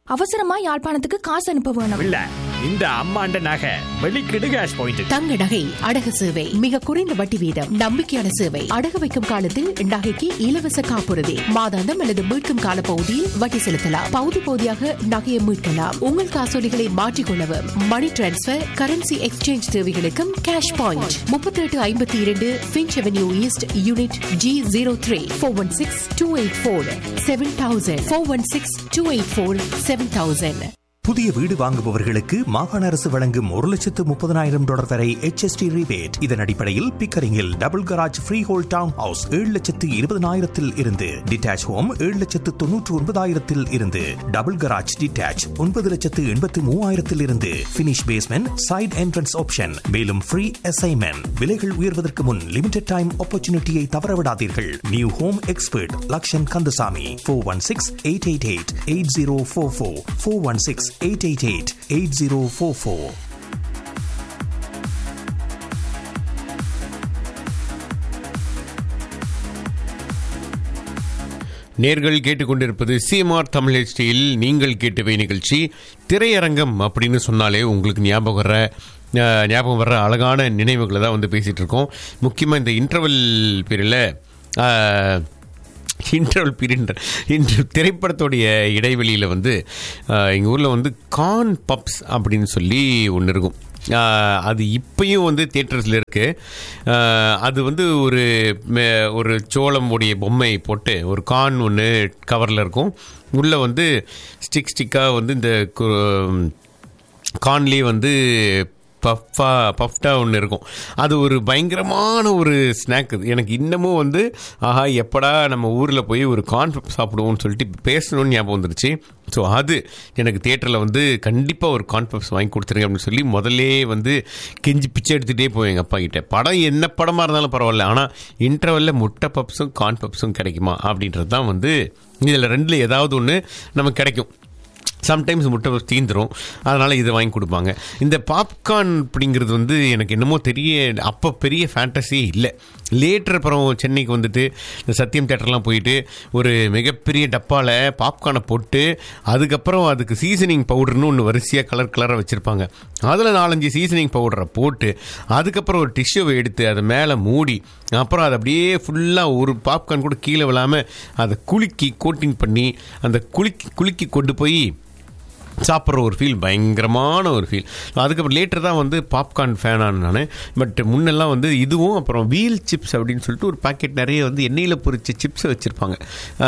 அவசரமா யாழ்ப்பாணத்துக்கு காசு அனுப்ப வேணும் இல்ல இந்த அம்மாண்ட நகை வெளிக்கிடு கேஷ் பாயிண்ட் தங்க நகை அடகு சேவை மிக குறைந்த வட்டி வீதம் நம்பிக்கையான சேவை அடகு வைக்கும் காலத்தில் நகைக்கு இலவச காப்புறுதி மாதாந்தம் அல்லது மீட்கும் கால பகுதியில் வட்டி செலுத்தலாம் பகுதி பகுதியாக நகையை மீட்கலாம் உங்கள் காசோலிகளை மாற்றிக்கொள்ளவும் மணி டிரான்ஸ்பர் கரன்சி எக்ஸ்சேஞ்ச் தேவைகளுக்கும் கேஷ் பாயிண்ட் முப்பத்தி எட்டு ஐம்பத்தி இரண்டு Finch avenue east unit G zero three four one six two eight four seven thousand four one six two eight four seven thousand புதிய வீடு வாங்குபவர்களுக்கு மாகாண அரசு வழங்கும் ஒரு லட்சத்து முப்பதனாயிரம் டாலர் வரை HST rebate இதன் அடிப்படையில் பிக்கரிங்கில் double garage freehold town house ஏழு லட்சத்து இருபதனாயிரத்தில் இருந்து டிட்டாச் ஹோம் ஏழு லட்சத்து தொன்னூற்று ஒன்பதாயிரத்தில் இருந்து டபுள் கராஜ் டிட்டாச் ஒன்பது லட்சத்து எண்பத்து மூவாயிரத்தில் இருந்து finish basement side entrance option மேலும் ஃப்ரீ அசைன்மெண்ட் விலைகள் உயர்வதற்கு முன் லிமிடெட் டைம் ஆப்பர்ச்சுனிட்டியை தவறவிடாதீர்கள் new home expert Lakshan Kandasamy four one six eight eight eight eight zero four four four one six eight eight eight eight zero four four நேர்கள் கேட்டுக்கொண்டிருப்பது CMR Tamil ஹெச்டியில் நீங்கள் கேட்டவை நிகழ்ச்சி திரையரங்கம் அப்படின்னு சொன்னாலே உங்களுக்கு ஞாபகம் வர்ற அஹ், ஞாபகம் வர்ற அழகான நினைவுகளை தான் வந்து பேசிகிட்டு இருக்கோம் முக்கியமாக இந்த இன்டர்வல் பீரியடில் இன்டர்வல் பீரியட் இன்று திரைப்படத்துடைய இடைவெளியில் வந்து எங்கள் ஊரில் வந்து கார்ன் பப்ஸ் அப்படின்னு சொல்லி ஒன்று இருக்கும் ஆஹ் அது இப்பயும் வந்து தியேட்டர்ஸில் இருக்குது அது வந்து ஒரு மே- ஒரு சோளம் உடைய பொம்மை போட்டு ஒரு கார்ன் ஒன்று கவரில் இருக்கும் உள்ளே வந்து ஸ்டிக் ஸ்டிக்காக வந்து இந்த கார்ன்லேயே வந்து பஃபா பஃப்டா ஒன்று இருக்கும் அது ஒரு பயங்கரமான ஒரு ஸ்நாக் அது எனக்கு இன்னமும் வந்து ஆஹா எப்படா நம்ம ஊரில் போய் ஒரு கார்ன் பப் சாப்பிடுவோம்னு சொல்லிட்டு பேசணும்னு ஞாபகம் வந்துருச்சு ஸோ அது எனக்கு தியேட்டரில் வந்து கண்டிப்பாக ஒரு கார்ன் பப்ஸ் வாங்கி கொடுத்துருங்க அப்படின்னு சொல்லி முதல்லே வந்து கெஞ்சி பிச்சை எடுத்துகிட்டே போய் எங்கள் அப்பா கிட்ட படம் என்ன படமாக இருந்தாலும் பரவாயில்ல ஆனால் இன்டர்வெல்ல முட்டை பப்ஸும் கார்ன் பப்ஸும் கிடைக்குமா அப்படின்றது தான் வந்து இதில் ரெண்டில் ஏதாவது ஒன்று நமக்கு கிடைக்கும் சம்டைம்ஸ் முட்டை தீந்துரும் அதனால் இதை வாங்கி கொடுப்பாங்க இந்த பாப்கார்ன் அப்படிங்கிறது வந்து எனக்கு என்னமோ தெரிய அப்போ பெரிய ஃபேண்டஸியே இல்லை லேட்டர் அப்புறம் சென்னைக்கு வந்துட்டு இந்த சத்தியம் தேட்டர்லாம் போயிட்டு ஒரு மிகப்பெரிய டப்பாவில் பாப்கார்னை போட்டு அதுக்கப்புறம் அதுக்கு சீசனிங் பவுடர்னு ஒன்று வரிசையாக கலர் கலராக வச்சுருப்பாங்க அதில் நாலஞ்சு சீசனிங் பவுடரை போட்டு அதுக்கப்புறம் ஒரு டிஷ்யூவை எடுத்து அதை மேலே மூடி அப்புறம் அதை அப்படியே ஃபுல்லாக ஒரு பாப்கார்ன் கூட கீழே விழாமல் அதை குலுக்கி கோட்டிங் பண்ணி அந்த குலுக்கி குலுக்கி கொண்டு போய் சாப்பிட்ற ஒரு ஃபீல் பயங்கரமான ஒரு ஃபீல் அதுக்கப்புறம் லேட்டர் தான் வந்து பாப்கார்ன் ஃபேனான நான் பட் முன்னெல்லாம் வந்து இதுவும் அப்புறம் வீல் சிப்ஸ் அப்படின்னு சொல்லிட்டு ஒரு பாக்கெட் நிறைய வந்து எண்ணெயில் பொரிச்ச சிப்ஸ் வச்சுருப்பாங்க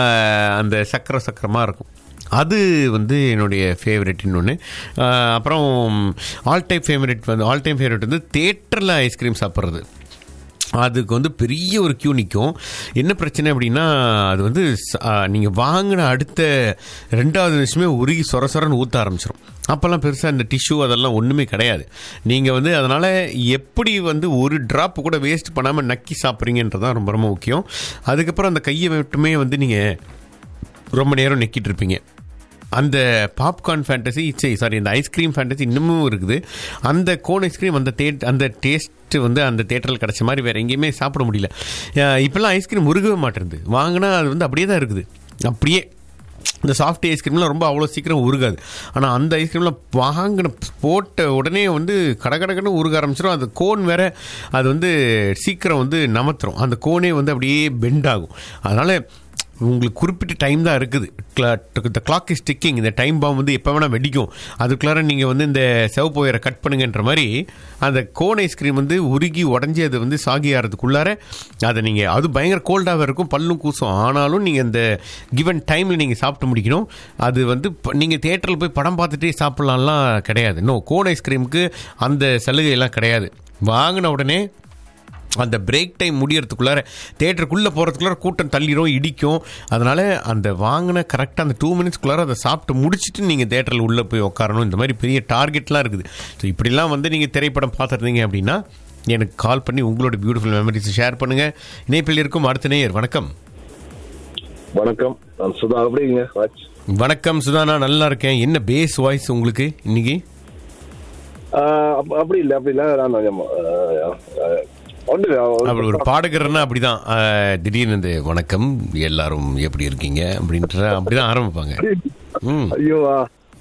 அந்த சக்கரை சக்கரமாக இருக்கும் அது வந்து என்னுடைய ஃபேவரெட் இன்னொன்று அப்புறம் ஆல் டைம் ஃபேவரெட் வந்து ஆல் டைம் ஃபேவரெட் வந்து தேட்டரில் ஐஸ்கிரீம் சாப்பிட்றது அதுக்கு வந்து பெரிய ஒரு கியூ நிற்கும் என்ன பிரச்சனை அப்படின்னா அது வந்து நீங்கள் வாங்கின அடுத்த ரெண்டாவது நிமிஷமே உருகி சொர சொரன்னு ஊற்ற ஆரம்பிச்சிடும் அப்போல்லாம் பெருசாக இந்த டிஷ்யூ அதெல்லாம் ஒன்றுமே கிடையாது நீங்கள் வந்து அதனால் எப்படி வந்து ஒரு ட்ராப் கூட வேஸ்ட் பண்ணாமல் நக்கி சாப்பிட்றீங்கன்றது தான் ரொம்ப ரொம்ப முக்கியம் அதுக்கப்புறம் அந்த கையை மட்டுமே வந்து நீங்கள் ரொம்ப நேரம் நெக்கிட்டு இருப்பீங்க அந்த பாப்கார்ன் ஃபேண்டசி சரி சாரி அந்த ஐஸ்கிரீம் ஃபேண்டசி இன்னமும் இருக்குது அந்த கோன் ஐஸ்கிரீம் அந்த தே அந்த டேஸ்ட்டு வந்து அந்த தேட்டரில் கிடச்ச மாதிரி வேறு எங்கேயுமே சாப்பிட முடியல அஹ் இப்பெல்லாம் ஐஸ்கிரீம் உருகவே மாட்டேங்குது வாங்கினா அது வந்து அப்படியே தான் இருக்குது அப்படியே இந்த சாஃப்ட் ஐஸ்கிரீம்லாம் ரொம்ப அவ்வளோ சீக்கிரம் உருகாது ஆனால் அந்த ஐஸ்கிரீம்லாம் வாங்கின போட்ட உடனே வந்து கடகடகன்னு உருக ஆரம்பிச்சிடும் அந்த கோன் வேற அது வந்து சீக்கிரம் வந்து நமத்துரும் அந்த கோனே வந்து அப்படியே பெண்ட் ஆகும் அதனால் உங்களுக்கு குறிப்பிட்ட டைம் தான் இருக்குது இந்த கிளாக் இஸ் டிக்கிங் இந்த டைம் பாம் வந்து எப்போ வேணால் வெடிக்கும் அதுக்குள்ளார நீங்கள் வந்து இந்த சிவப்பு ஒயரை கட் பண்ணுங்கன்ற மாதிரி அந்த கோன் ஐஸ்கிரீம் வந்து உருகி உடஞ்சி அது வந்து சாகி ஆகிறதுக்குள்ளார அதை நீங்கள் அது பயங்கர கோல்டாக இருக்கும் பல்லும் கூசும் ஆனாலும் நீங்கள் இந்த கிவன் டைமில் நீங்கள் சாப்பிட்டு முடிக்கணும் அது வந்து நீங்கள் தேட்டரில் போய் படம் பார்த்துட்டே சாப்பிட்லாம்லாம் கிடையாது நோ கோன் ஐஸ்கிரீமுக்கு அந்த சலுகையெல்லாம் கிடையாது வாங்கின உடனே அந்த பிரேக் டைம் முடியறதுக்குள்ளார தேட்டருக்குள்ளே போகிறதுக்குள்ளார கூட்டம் தள்ளிடும் இடிக்கும் அதனால் அந்த வாங்கின கரெக்டாக அந்த டூ மினிட்ஸ்க்குள்ளார அதை சாப்பிட்டு முடிச்சுட்டு நீங்கள் தேட்டரில் உள்ளே போய் உட்காரணும் இந்த மாதிரி பெரிய டார்கெட்லாம் இருக்குது ஸோ இப்படிலாம் வந்து நீங்கள் திரைப்படம் பார்த்துருந்தீங்க அப்படின்னா எனக்கு கால் பண்ணி உங்களோட பியூட்டிஃபுல் மெமரிஸ் ஷேர் பண்ணுங்கள் இணைப்பில் இருக்கும் அடுத்த நேயர் வணக்கம் வணக்கம் நான் சுதா அப்படிங்க ராஜ் வணக்கம் சுதானா நல்லா இருக்கேன் என்ன பேஸ் வாய்ஸ் உங்களுக்கு இன்னைக்கு ஆஹ் அப்ப- அப்படி இல்லை அப்படி இல்லை நான் கொஞ்சம் ஆஹ், ஆஹ், ஒண்ணும் இல்ல, அப்படி ஒரு பாடகர்னா அப்படிதான் அஹ், திடீர்னு இந்த வணக்கம் எல்லாரும் எப்படி இருக்கீங்க அப்படின்ற அப்படிதான் ஆரம்பிப்பாங்க ம் ஐயோ ஆ,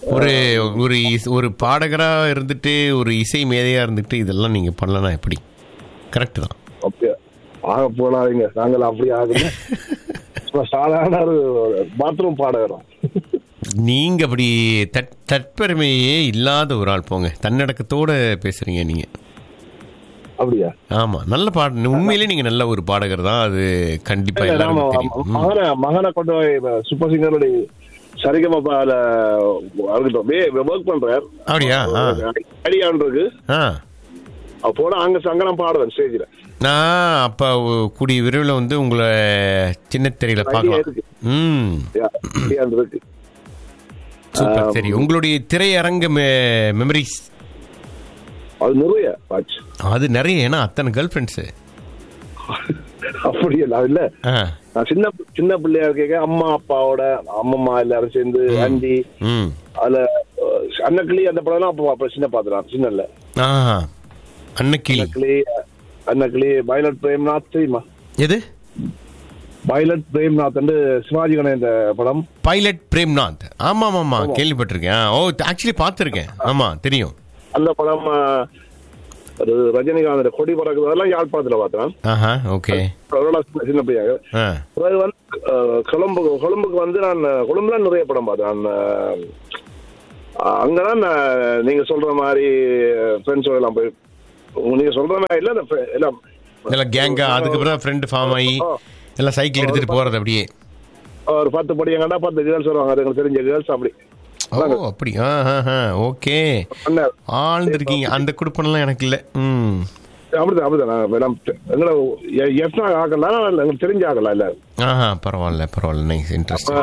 ஒரு ஒரு இஸ்- ஒரு பாடகரா இருந்துட்டு ஒரு இசை மேதையா இருந்துட்டு இதெல்லாம் நீங்க பண்ணலனா எப்படி கரெக்ட் தான் அப்படியே ஆக போனாதீங்க நாங்கள் அப்படி ஆகுங்க சும்மா சாதாரண ஒரு பாத்ரூம் பாடகரம் நீங்க அப்படி தட் தற்பெருமையே இல்லாத ஒரு ஆள் போங்க தன்னடக்கத்தோட பேசுறீங்க நீங்க அப்படியா ஆமா நல்ல பாட உண்மையிலேயே நீங்க நல்ல ஒரு பாடகர் தான் அது கண்டிப்பா நாம எல்லாருக்கும் தெரியும் ம். மகனை மகனை கொண்டு போய் சூப்பர் சிங்கருடைய சரிகமப்பால ஒர்க் பண்றார் அப்படியா ஆ. அடியான் இருக்கு ஆ அவ போட அங்க சங்கடம் பாடுவேன் ஸ்டேஜ்ல நான் அப்ப ஒ- கூடிய விரைவில் வந்து உங்களை சின்ன திரையில பார்க்கலாம் இருக்கு. ம் அடியான் இருக்கு சூப்பர் சரி உங்களுடைய திரையரங்க மெமரிஸ் அது நிறைய ஆச்சு அது நிறைய ஏன்னா அத்தனை கேர்ள் ஃப்ரெண்ட்ஸு அப்படி இல்ல இல்ல ஆ நான் சின்ன சின்ன பிள்ளையா இருக்க அம்மா அப்பாவோட அம்மம்மா எல்லாரும் சேர்ந்து ஆண்டி ம் அதுல அஹ், அன்னக்கிளி அந்த படம் அப்போ அப்ப சின்ன பாத்துறான் சின்ன இல்ல ஆ அன்னக்கிளி அன்னக்கிளி அன்னக்கிளி பைலட் பிரேம்நாத் தெரியுமா எது பைலட் பிரேம்நாத் வந்து சிவாஜி கணேசன் படம் பைலட் பிரேம்நாத் ஆமா ஆமா கேள்விப்பட்டிருக்கேன் ஆ, ஓ ஆக்சுவலி பார்த்துருக்கேன் ஆமா தெரியும் அந்த படம் அஹ், ஒரு ரஜினிகாந்த் கொடி பறக்குது அதெல்லாம் யாழ்ப்பாணத்துல பார்த்தேன் ஆஹா ஓகே அதோட சின்ன- சின்ன பையன் ஆ பிறகு வந்து அஹ், கொழும்பு கொழும்புக்கு வந்து நான் கொழும்புல நிறைய படம் பார்த்தேன் நான் அஹ், அங்கதான் நான் நீங்க சொல்ற மாதிரி ஃப்ரெண்ட்ஸோட எல்லாம் போய் நீங்க சொல்ற மாதிரி இல்ல இந்த fri- எல்லாம் இதெல்லாம் கேங்கா அதுக்கப்புறம் தான் ஃப்ரெண்டு ஃபார்ம் ஆகி எல்லாம் சைக்கிள் எடுத்துட்டு போறது அப்படியே ஒரு பத்து படி எங்கடா பத்து கேர்ள்ஸ் வருவாங்க அது எங்களுக்கு தெரிஞ்ச கேர்ள்ஸ் அப்படி ஓ அப்படி ஆ ஓகே அண்ணன் ஆழ்ந்திருக்கீங்க அந்த குடுப்பனெல்லாம் எனக்கு இல்லை ம் அப்படிதான் அப்படிதான் நான் எல்லாம் எங்களை எஃப்னா ஆக்கலாம் எங்களுக்கு தெரிஞ்ச ஆகலாம் இல்ல ஆஹா பரவாயில்ல பரவாயில்ல நைஸ் இன்ட்ரெஸ்டிங்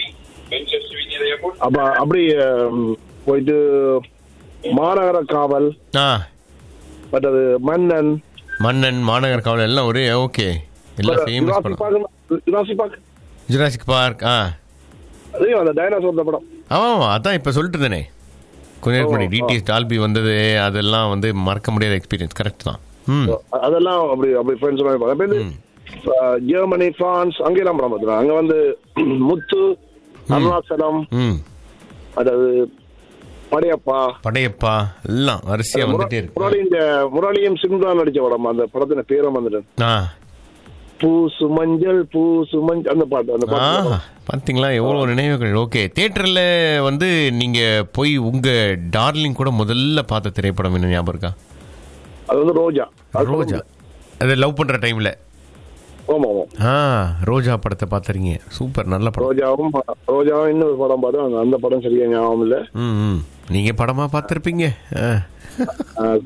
அப்ப அப்படி அஹ், போயிட்டு மாநகர காவல் ஆ மற்றது மன்னன் மன்னன் மாநகர் காவல் எல்லாம் ஒரே ஓகே எல்லாம் ஃபேமஸ் ஜுராசிக் படம் park Jurassic park Jurassic park ஆ அதையும் அந்த டைனாசோர் படம் ஆமாம் ஆமாம் அதான் இப்போ சொல்லிட்டு இருந்தேனே கொஞ்ச நேரம் முன்னாடி டிடிஎஸ் டால்பி வந்தது அதெல்லாம் வந்து மறக்க முடியாத எக்ஸ்பீரியன்ஸ் கரெக்ட் தான் ம் அதெல்லாம் அப்படி அப்படி ஃப்ரெண்ட்ஸ் அப்ப வந்து அஹ், ஜெர்மனி பிரான்ஸ் அங்கெல்லாம் படம் பார்த்துருவேன் அங்க வந்து முத்து அருணாச்சலம் ம் அதாவது படையப்பா படையப்பா எல்லாம் வரிசையாக வந்துட்டே இருக்கு முரளி இந்த முரளியும் சிம்ரான் நடிச்ச படம் அந்த படத்தின பேரும் வந்துட்டு ஆ பூசு மஞ்சள் பூசு மஞ்சள் அந்த பாட்டு அந்த ஆ பாட்டு பார்த்தீங்களா எவ்வளோ நினைவுகள் ஓகே தேட்டரில் வந்து நீங்கள் போய் உங்கள் டார்லிங் கூட முதல்ல பார்த்த திரைப்படம் என்ன ஞாபகம் இருக்கா அது வந்து ரோஜா அது ரோஜா அது லவ் பண்ணுற டைமில் ஆமா ஆமா ஆ ரோஜா படத்தை பார்த்துறீங்க சூப்பர் நல்ல படம் ரோஜாவும் ரோஜாவும் இன்னொரு படம் பார்த்தோம் அந்த- அந்த படம் சரியா ஞாபகம் இல்ல ம் ம் நீங்கள் படமாக பார்த்துருப்பீங்க ஆ அஹ்,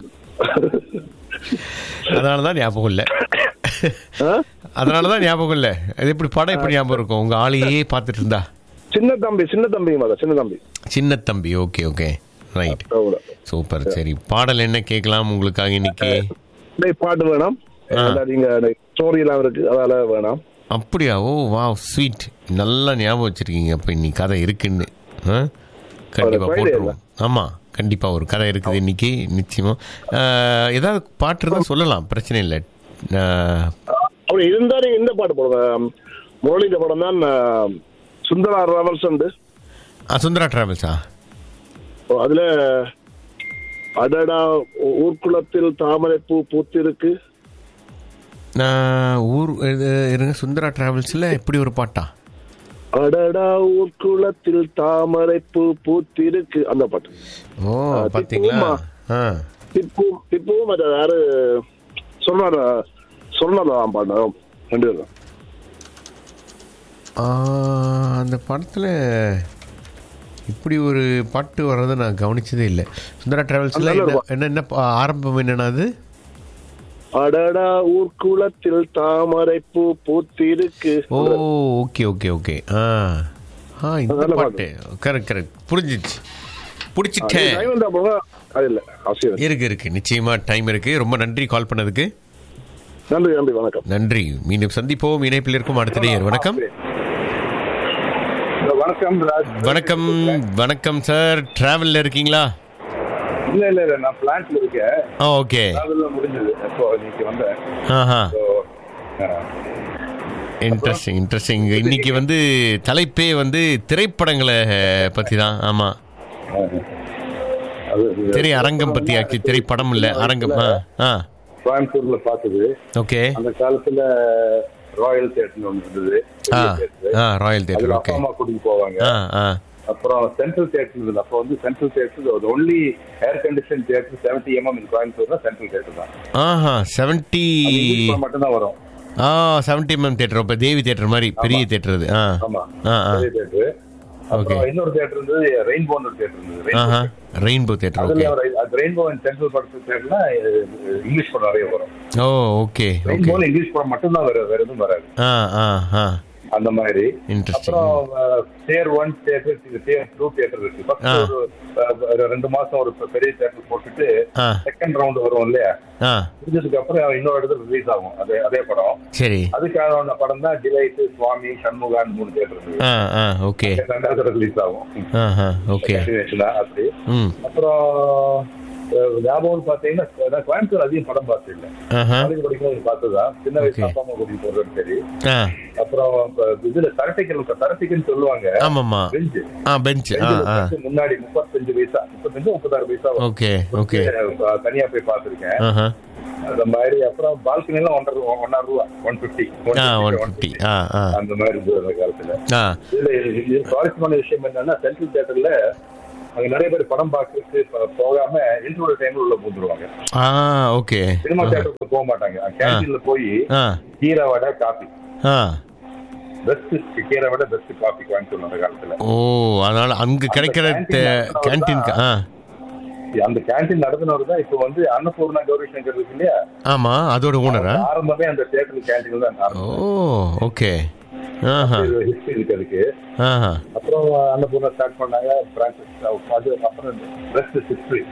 அதனால தான் ஞாபகம் இல்லை அஹ்? அதனால தான் ஞாபகம் இல்லை அது எப்படி படம் எப்படி ஞாபகம் இருக்கும் உங்கள் ஆளையே பார்த்துட்டு இருந்தா சின்ன தம்பி சின்ன தம்பி மாதிரி சின்ன தம்பி சின்ன தம்பி ஓகே ஓகே ரைட் அவ்வளவு. சூப்பர் சரி பாடல் என்ன கேட்கலாம் உங்களுக்காக இன்னைக்கு டேய், பாட்டு வேணாம் ஆ. அதாவது இங்க ஸ்டோரி எல்லாம் இருக்கு அதால வேணாம் அப்படியா ஓ வா ஸ்வீட் நல்லா ஞாபகம் வச்சிருக்கீங்க அப்போ இன்னைக்கு கதை இருக்குன்னு ஆ? கண்டிப்பா Friday போட்டுருவோம் ஆமா கண்டிப்பா ஒரு கதை இருக்குது இன்னைக்கு நிச்சயமா ஆ, ஏதாவது பாட்டு இருந்தால் சொல்லலாம் பிரச்சனை இல்லை ஆ, அப்படி இருந்தா நீங்க இந்த பாட்டு போடுங்க முரளி இந்த படம் தான் அஹ், சுந்தரா ரவல்ஸ் உண்டு ஆ, சுந்தரா டிராவல்ஸா ஓ, அதுல அடடா ஊர்க்குளத்தில் தாமரை பூ பூத்திருக்கு நான் ஊர் இது இருங்க சுந்தரா டிராவல்ஸில் இப்படி ஒரு பாட்டா அடடா ஊர்க்குளத்தில் தாமரை பூ பூத்திருக்கு அந்த பாட்டு ஓ ஆ, பார்த்தீங்களா திப்புமா. ஆ திப்பு திப்புவும் அது யாரு சொன்னார் சொன்னதான் பாட்டு ரெண்டு பேரும் ஆ, அந்த படத்தில் இப்படி ஒரு பாட்டு வர்றதை நான் கவனிச்சதே இல்லை சுந்தரா டிராவல்ஸில் நல்ல ஒரு என்ன என்ன என்ன பா- ஆரம்பம் என்னன்னா அது அடடா ஊர்க்குளத்தில் தாமரை பூ பூத்திருக்கு ஓ ஓகே ஓகே ஓகே ஆ ஆ இந்த நல்ல பாட்டு கரெக்ட் கரெக்ட் புரிஞ்சிச்சு பிடிச்சிட்டேன் டைம் வந்தா போக அது இல்ல அவசியம் இருக்கு இருக்கு நிச்சயமா டைம் இருக்கு ரொம்ப நன்றி கால் பண்ணதுக்கு நன்றி நன்றி வணக்கம் நன்றி மீண்டும் சந்திப்போம் இணைப்பில் இருக்கும் அடுத்த நேயர் வணக்கம் வணக்கம் ராஜ் வணக்கம் வணக்கம் சார் டிராவல்ல இருக்கீங்களா இல்ல இல்ல இல்ல நான் பிளான்ட்ல இருக்கேன் ஆ ஓகே அதெல்லாம் முடிஞ்சது இப்போ இன்னைக்கு வந்தேன் ஆஹா So, ஆ, இன்ட்ரெஸ்டிங் இன்ட்ரெஸ்டிங் இன்னைக்கு வந்து தலைப்பே வந்து திரைப்படங்களை பற்றி தான் ஆமாம் அது திரை அரங்கம் பத்தி ஆக்கி திரைப்படம் இல்ல அரங்கம் ஆ ஆ கோயம்புத்தூர்ல பார்த்தது ஓகே அந்த காலத்துல ராயல் தியேட்டர் ஒன்று இருந்தது ஆ பெரிய theatre. ஆ ராயல் அதுல தேட்டர் அப்பா ஓகே அம்மா கூட்டிட்டு போவாங்க ஆ ஆ அப்புறம் சென்ட்ரல் தியேட்டர் இருந்தது அப்போ வந்து central theatre only air condition theatre seventy MM in கோயம்புத்தூர்னா சென்ட்ரல் தியேட்டர் தான் ஆஹா செவன்டி அது இங்கிலீஷ் படம் மட்டும்தான் வரும் ஆ செவன்டி எம்எம் தேட்டர் இப்போ தேவி தேட்டர் மாதிரி பெரிய தேட்டர் அது ஆ ஆமா ஆ ஆ பெரிய தியேட்டர் அப்புறம் Okay. இன்னொரு தியேட்டர் இருந்தது ரெயின்போன்னு ஒரு தியேட்டர் இருந்தது Rainbow ஆஹா theatre. ரெயின்போ தேட்டர் அதுல ஓகே ஒரு- அது ரெயின்போ அண்ட் சென்ட்ரல் படத்து தியேட்டர்னா இங்கிலீஷ் படம் நிறைய வரும் ஓ ஓகே ஓகே ரெயின்போல இங்கிலீஷ் படம் மட்டும்தான் வரும் வேற எதுவும் வராது ஆ ஆ ஆ அந்த மாதிரி Interesting. அப்புறம் there one theatre there two theatre இருக்கு First ஆ. ஒரு அஹ், ஒரு ரெண்டு மாசம் ஒரு பெரிய தியேட்டர் போட்டுட்டு ஆ செகண்ட் ரவுண்ட் வரும் இல்லையா ஆ முடிஞ்சதுக்கு அப்புறம் இன்னொரு இடத்துல ரிலீஸ் ஆகும் அதே அதே படம் சரி அதுக்கான படம் தான் டிலைட் சுவாமி சண்முகான் மூணு தியேட்டர் இருக்கு ஆ ஆ ஓகே ரெண்டாவது ரிலீஸ் ஆகும் ஆஹா ஓகே Continuation ஆ அப்படி ம் அப்புறம் அஹ், ஞாபகம் பாத்தீங்கன்னா நான் கோயம்புத்தூர் அதிகம் படம் பார்த்தது இல்லை ஆஹா காலேஜ் படிக்கும்போது பார்த்ததுதான் சின்ன வயசு Okay. அப்பா அம்மா கூட்டிட்டு போறது சரி ஆ அப்புறம் இப்ப இதுல தரட்டைக்கல் தரட்டைக்குன்னு சொல்லுவாங்க ஆமாம்மா பெஞ்சு ஆ பெஞ்ச் ஆ ஆ முன்னாடி முப்பத்தஞ்சு வயசா முப்பத்தஞ்சு முப்பத்தாறு வயசா வரும். ஓகே ஓகே அஹ் தனியா போய் பார்த்திருக்கேன் ஆஹா அந்த மாதிரி அப்புறம் பால்கனி எல்லாம் ஒன்றரை ரூபா ஒன்னா ரூபா ஒன் பிப்டி ஆ ஒன் ஃபிஃப்டி ஆ ஆ அந்த மாதிரி இருந்தது அந்த காலத்துல ஆ இதுல இது- இது சுவாரஸ்யமான விஷயம் என்னன்னா சென்ட்ரல் தியேட்டர்ல அங்க நிறைய பேர் படம் பார்க்கறதுக்கு ப- போகாம இன்டர்வல் டைம்ல உள்ள பூந்துருவாங்க ஆ ஓகே சினிமா தியேட்டருக்கு போக மாட்டாங்க கேண்டீன்ல போய் ஆ கீரை வடை காபி ஆ பெஸ்ட் கீரை வடை பெஸ்ட் காபி கோயம்புத்தூர் அந்த காலத்துல ஓ அதனால அங்க கிடைக்கிற கேன்டீன் ஆ அந்த கேண்டீன் நடத்தினவர் தான் இப்போ வந்து அன்னபூர்ணா கௌரி சங்கர் இருக்கு இல்லையா ஆமா அதோட ஓனரா ஆரம்பமே அந்த தியேட்டர் கேண்டீன் தான் ஓ ஆரம்பம் ஓகே ஆஹா ஹிஸ்டரி இருக்கு அதுக்கு ஆஹா அப்புறம் அன்னபூர்ணா ஸ்டார்ட் பண்ணாங்க பிரான்சஸ் அது அப்புறம் பெஸ்ட் ஹிஸ்டரி